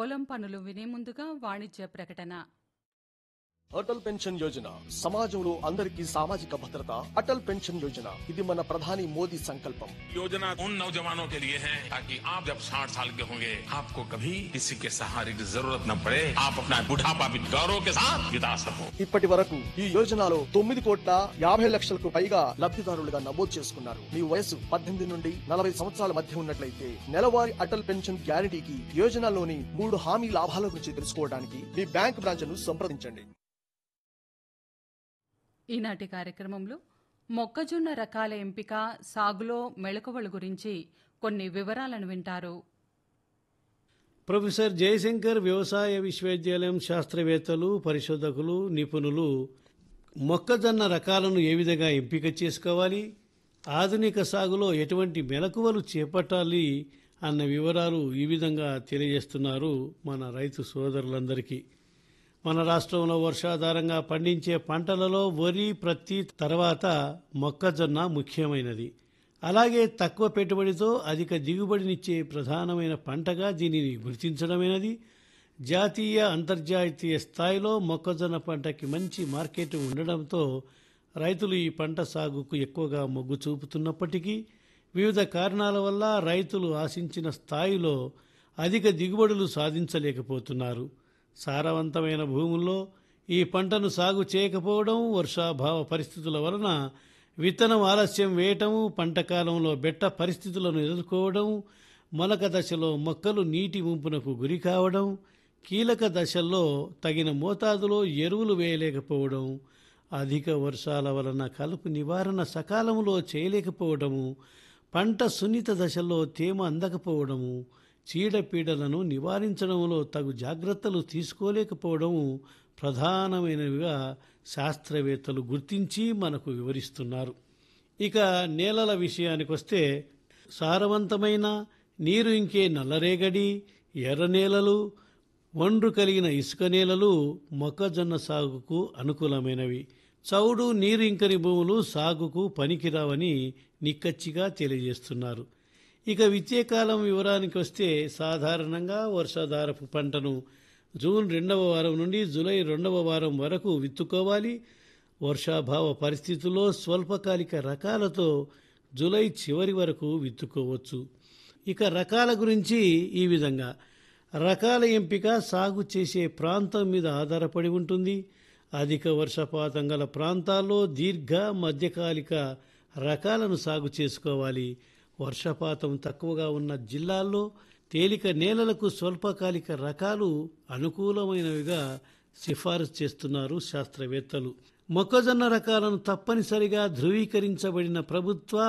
పొలం పనులు వినే ముందుగా వాణిజ్య ప్రకటన అటల్ పెన్షన్ యోజన సమాజంలో అందరికీ సామాజిక భద్రత అటల్ పెన్షన్ యోజన ఇది మన ప్రధాని మోదీ సంకల్పం योजना उन नौजवानों के लिए है ताकि आप जब 60 साल के होंगे आपको कभी किसी के सहारे की जरूरत न पड़े आप अपना बुढ़ापा भी गौरव के साथ बिता सको ఇప్పటి వరకు ఈ యోజనలో తొమ్మిది కోట్ల యాభై లక్షలకు పైగా లబ్ధిదారులుగా నమోదు చేసుకున్నారు మీ వయసు పద్దెనిమిది నుండి నలభై సంవత్సరాల మధ్య ఉన్నట్లయితే నెలవారీ అటల్ పెన్షన్ గ్యారంటీకి యోజనలోని మూడు హామీ లాభాల గురించి తెలుసుకోవడానికి మీ బ్యాంక్ బ్రాంచ్ను సంప్రదించండి ఈనాటి కార్యక్రమంలో మొక్కజొన్న రకాల ఎంపిక సాగులో మెళకువల గురించి కొన్ని వివరాలను వింటారు ప్రొఫెసర్ జయశంకర్ వ్యవసాయ విశ్వవిద్యాలయం శాస్త్రవేత్తలు పరిశోధకులు నిపుణులు మొక్కజొన్న రకాలను ఏ విధంగా ఎంపిక చేసుకోవాలి ఆధునిక సాగులో ఎటువంటి మెలకువలు చేపట్టాలి అన్న వివరాలు ఈ విధంగా తెలియజేస్తున్నారు మన రైతు సోదరులందరికీ మన రాష్ట్రంలో వర్షాధారంగా పండించే పంటలలో వరి ప్రత్తి తర్వాత మొక్కజొన్న ముఖ్యమైనది అలాగే తక్కువ పెట్టుబడితో అధిక దిగుబడినిచ్చే ప్రధానమైన పంటగా దీనిని గుర్తించడమైనది జాతీయ అంతర్జాతీయ స్థాయిలో మొక్కజొన్న పంటకి మంచి మార్కెట్ ఉండడంతో రైతులు ఈ పంట సాగుకు ఎక్కువగా మొగ్గు చూపుతున్నప్పటికీ వివిధ కారణాల వల్ల రైతులు ఆశించిన స్థాయిలో అధిక దిగుబడులు సాధించలేకపోతున్నారు సారవంతమైన భూముల్లో ఈ పంటను సాగు చేయకపోవడం వర్షాభావ పరిస్థితుల వలన విత్తనం ఆలస్యం వేయటం పంట కాలంలో బెట్ట పరిస్థితులను ఎదుర్కోవడం మొలక దశలో మొక్కలు నీటి ముంపునకు గురి కావడం కీలక దశల్లో తగిన మోతాదులో ఎరువులు వేయలేకపోవడం అధిక వర్షాల వలన కలుపు నివారణ సకాలంలో చేయలేకపోవడము పంట సున్నిత దశల్లో తేమ అందకపోవడము చీడపీడలను నివారించడంలో తగు జాగ్రత్తలు తీసుకోలేకపోవడము ప్రధానమైనవిగా శాస్త్రవేత్తలు గుర్తించి మనకు వివరిస్తున్నారు ఇక నేలల విషయానికి వస్తే సారవంతమైన నీరు ఇంకే నల్లరేగడి ఎర్ర నేలలు ఒండ్రు కలిగిన ఇసుక నేలలు మొక్కజొన్న సాగుకు అనుకూలమైనవి చౌడు నీరు ఇంకని భూములు సాగుకు పనికిరావని నిక్కచ్చిగా తెలియజేస్తున్నారు ఇక విత్యేకాలం వివరానికి వస్తే సాధారణంగా వర్షాధారపు పంటను జూన్ రెండవ వారం నుండి జూలై రెండవ వారం వరకు విత్తుకోవాలి వర్షాభావ పరిస్థితుల్లో స్వల్పకాలిక రకాలతో జూలై చివరి వరకు విత్తుకోవచ్చు ఇక రకాల గురించి ఈ విధంగా రకాల ఎంపిక సాగు చేసే ప్రాంతం మీద ఆధారపడి ఉంటుంది అధిక వర్షపాతం గల ప్రాంతాల్లో దీర్ఘ మధ్యకాలిక రకాలను సాగు చేసుకోవాలి వర్షపాతం తక్కువగా ఉన్న జిల్లాల్లో తేలిక నేలలకు స్వల్పకాలిక రకాలు అనుకూలమైనవిగా సిఫారసు చేస్తున్నారు శాస్త్రవేత్తలు మొక్కజొన్న రకాలను తప్పనిసరిగా ధృవీకరించబడిన ప్రభుత్వ